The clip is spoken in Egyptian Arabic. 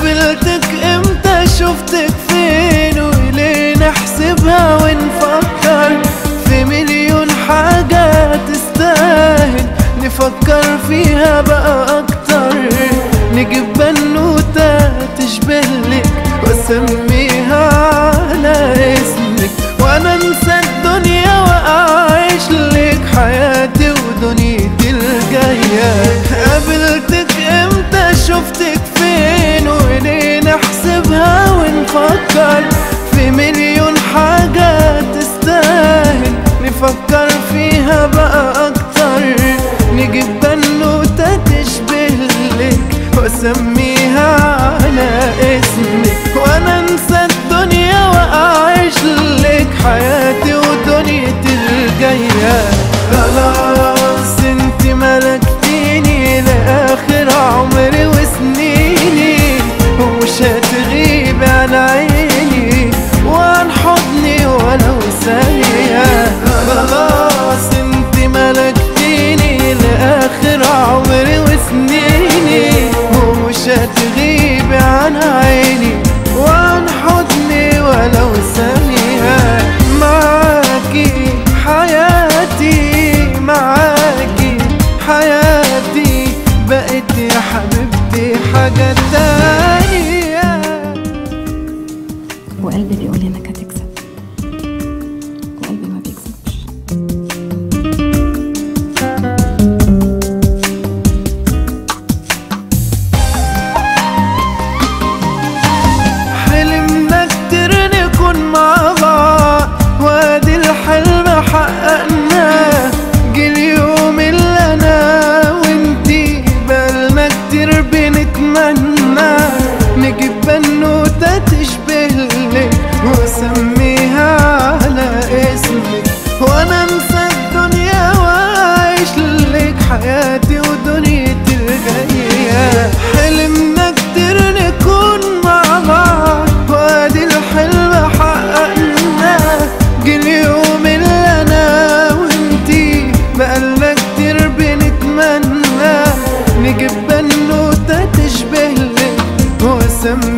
قابلتك امتى شفتك فين وليه نحسبها ونفكر في مليون حاجة تستاهل نفكر فيها بقى اكتر نجيب بنوتة تشبه لك واسميها على اسمك وانا انسى الدنيا واعيش لك حياتي ودنيتي الجاية قابلتك امتى شفتك فين وليه نحسبها ونفكر في مليون حاجة تستاهل نفكر فيها بقى اكتر نجيب بنوتة تشبه لك واسميها على اسمك وانا انسى الدنيا واعيش لك حياتي ودنيتي الجاية خلاص انت ملكتيني لاخر عمري وسنيني ومش هتغيب عن عيني وعن حضني ولو ثانية خلاص انت ملكتيني لاخر عمري وسنيني ومش هتغيب عن عيني وعن حضني ولو ثانية معاكي حياتي معاكي حياتي بقت يا حبيبتي حاجة تانية وقلبي بيقول انك هتكسب وقلبي ما بيكسبش حلمنا كتير نكون مع بعض وادي الحلم حققناه جه اليوم اللي انا وانتي بقالنا كتير بنتمنى نجيب بنوتة تشبه لك واسميها على اسمك وانا انسى الدنيا واعيش لك حياتي ودنيتي الجاية حلمنا كتير نكون مع بعض وادي الحلم حققناه جه اليوم اللي انا وانتي بقالنا كتير بنتمنى نجيب بنوتة تشبه لك واسميها